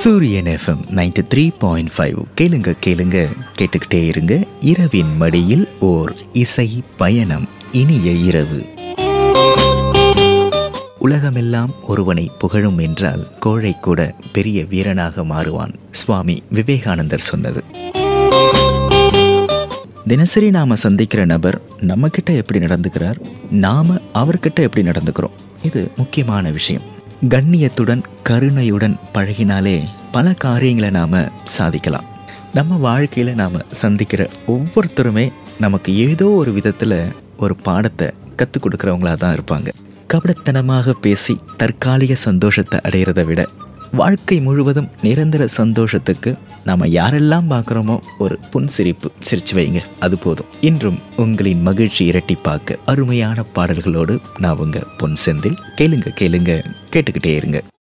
சூரியன் FM ninety three point five கேளுங்க கேளுங்க கேட்டுக்கிட்டே இருங்க இரவின் மடியில் ஓர் இசை பயணம் இனிய இரவு உலகமெல்லாம் ஒருவனை புகழும் என்றால் கோழை கூட பெரிய வீரனாக மாறுவான் சுவாமி விவேகானந்தர் சொன்னது தினசரி நாம சந்திக்கிற நபர் நம்ம கிட்ட எப்படி நடந்துக்கிறார் நாம அவர்கிட்ட எப்படி நடந்துக்கிறோம் இது முக்கியமான விஷயம் கண்ணியத்துடன் கருணையுடன் பழகினாலே பல காரியங்களை நாம சாதிக்கலாம் நம்ம வாழ்க்கையில நாம சந்திக்கிற ஒவ்வொருத்தருமே நமக்கு ஏதோ ஒரு விதத்துல ஒரு பாடத்தை கற்றுக் கொடுக்குறவங்களா தான் இருப்பாங்க கபடத்தனமாக பேசி தற்காலிக சந்தோஷத்தை அடையிறத விட வாழ்க்கை முழுவதும் நிரந்தர சந்தோஷத்துக்கு நாம யாரெல்லாம் பார்க்குறோமோ ஒரு புன்சிரிப்பு சிரிச்சு வைங்க அது போதும் இன்றும் உங்களின் மகிழ்ச்சி இரட்டிப்பாக்க அருமையான பாடல்களோடு நான் உங்க பொன் செந்தில் கேளுங்க கேளுங்க கேட்டுக்கிட்டே இருங்க